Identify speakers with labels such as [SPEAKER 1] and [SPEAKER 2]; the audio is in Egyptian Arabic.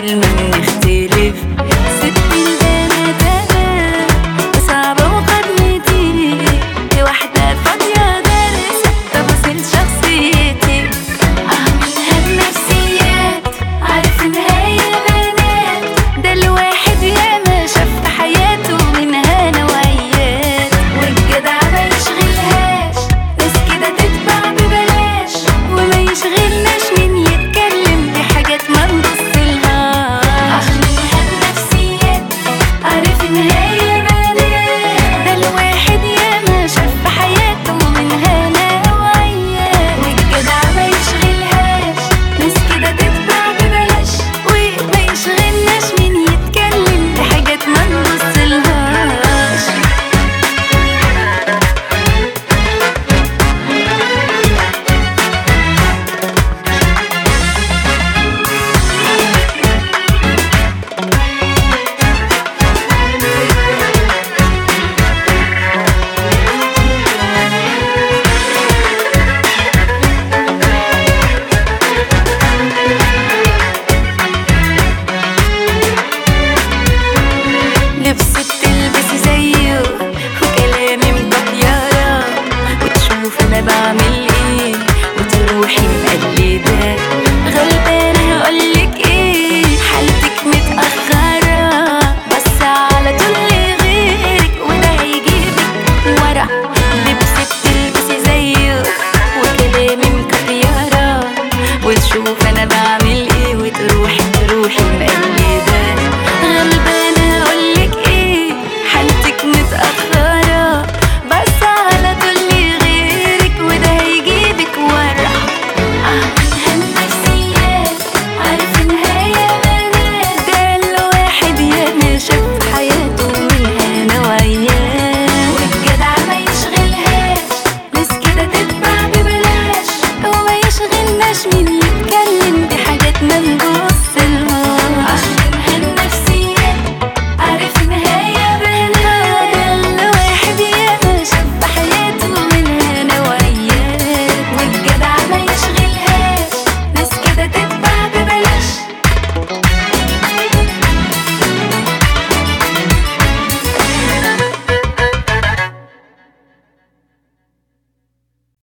[SPEAKER 1] دايما نختلف ست البنات انا صعبة مقارنتي بواحدة فاضية دارسة تفاصيل شخصيتي أعملها بنفسيات عارف نهاية بنات ده الواحد ياما شاف في حياته منها نوعيات والجدع ما يشغلهاش ناس كده تتباع ببلاش وما يشغلناش مين يتكلم دي حاجات ما نبصلهاش أعملها بنفسيات عارف نهاية بنات ده الواحد ياما شاف في حياته منها نوعيات والجدع ما يشغلهاش ناس كده تتباع ببلاش وما يشغلناش مين يتكلم دي حاجات ما نبصلهاش لبست تلبسي زيه وكلامي مطيرة وتشوف انا بعمل ايه وتروحي مقلدة غلبانة هقولك ايه حالتك متأخرة بس على طول غيرك وده هيجيبك ورا لبست تلبسي زيه وكلامي مكطيرة وتشوف انا بعمل ايه وتروحي تروحي مقلدة